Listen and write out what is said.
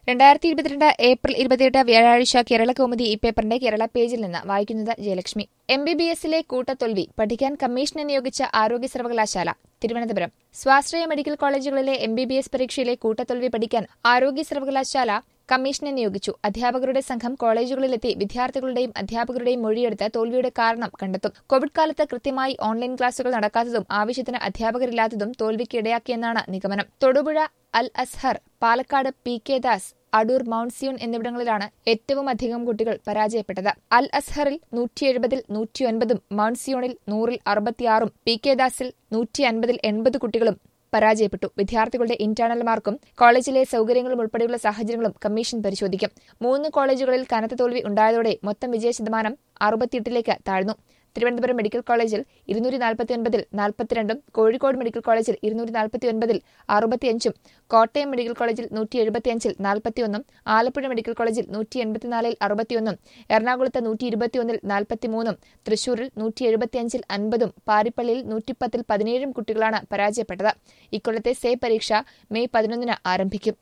രണ്ടായിരത്തി ഇരുപത്തിരണ്ട് ഏപ്രിൽ ഇരുപത്തിയെട്ട് വ്യാഴാഴ്ച കേരള കൗമുദി ഈ പേപ്പറിന്റെ കേരള പേജിൽ നിന്ന് വായിക്കുന്നത് ജയലക്ഷ്മി എം ബി ബി എസിലെ കൂട്ടത്തോൽവി പഠിക്കാൻ കമ്മീഷനെ നിയോഗിച്ച ആരോഗ്യ സർവകലാശാല തിരുവനന്തപുരം സ്വാശ്രയ മെഡിക്കൽ കോളേജുകളിലെ എം ബി ബി എസ് പരീക്ഷയിലെ കൂട്ടത്തോൽവി പഠിക്കാൻ ആരോഗ്യ സർവകലാശാല കമ്മീഷനെ നിയോഗിച്ചു അധ്യാപകരുടെ സംഘം കോളേജുകളിലെത്തി വിദ്യാർത്ഥികളുടെയും അധ്യാപകരുടെയും മൊഴിയെടുത്ത് തോൽവിയുടെ കാരണം കണ്ടെത്തും കോവിഡ് കാലത്ത് കൃത്യമായി ഓൺലൈൻ ക്ലാസുകൾ നടക്കാത്തതും ആവശ്യത്തിന് അധ്യാപകരില്ലാത്തതും തോൽവിക്ക് ഇടയാക്കിയെന്നാണ് നിഗമനം Thodupuzha Al Azhar Palakkad P K Das Adoor Mount Zion എന്നിവിടങ്ങളിലാണ് ഏറ്റവും അധികം കുട്ടികൾ പരാജയപ്പെട്ടത് അൽ അസ്ഹറിൽ നൂറ്റി എഴുപതിൽ നൂറ്റിയൊൻപതും മൌണ്ട് സിയോണിൽ നൂറിൽ അറുപത്തിയാറും പി കെ ദാസിൽ നൂറ്റി അൻപതിൽ എൺപത് കുട്ടികളും പരാജയപ്പെട്ടു വിദ്യാർത്ഥികളുടെ ഇന്റേണൽ മാർക്കും കോളേജിലെ സൌകര്യങ്ങളും ഉൾപ്പെടെയുള്ള സാഹചര്യങ്ങളും കമ്മീഷൻ പരിശോധിക്കും മൂന്ന് കോളേജുകളിൽ കനത്ത തോൽവി ഉണ്ടായതോടെ മൊത്തം വിജയ ശതമാനം അറുപത്തിയെട്ടിലേക്ക് താഴ്ന്നു തിരുവനന്തപുരം മെഡിക്കൽ കോളേജിൽ ഇരുന്നൂറ്റി നാൽപ്പത്തിയൊൻപതിൽ നാൽപ്പത്തിരണ്ടും കോഴിക്കോട് മെഡിക്കൽ കോളേജിൽ ഇരുന്നൂറ്റി നാൽപ്പത്തിയൊൻപതിൽ അറുപത്തിയഞ്ചും കോട്ടയം മെഡിക്കൽ കോളേജിൽ നൂറ്റി എഴുപത്തിയഞ്ചിൽ നാൽപ്പത്തിയൊന്നും ആലപ്പുഴ മെഡിക്കൽ കോളേജിൽ നൂറ്റി എൺപത്തിനാലിൽ അറുപത്തിയൊന്നും എറണാകുളത്ത് നൂറ്റി ഇരുപത്തിയൊന്നിൽ നാൽപ്പത്തിമൂന്നും തൃശൂരിൽ നൂറ്റി എഴുപത്തിയഞ്ചിൽ അൻപതും പാരിപ്പള്ളിയിൽ നൂറ്റിപ്പത്തിൽ പതിനേഴും കുട്ടികളാണ് പരാജയപ്പെട്ടത് ഇക്കൊല്ലത്തെ സേ പരീക്ഷ മെയ് പതിനൊന്നിന് ആരംഭിക്കും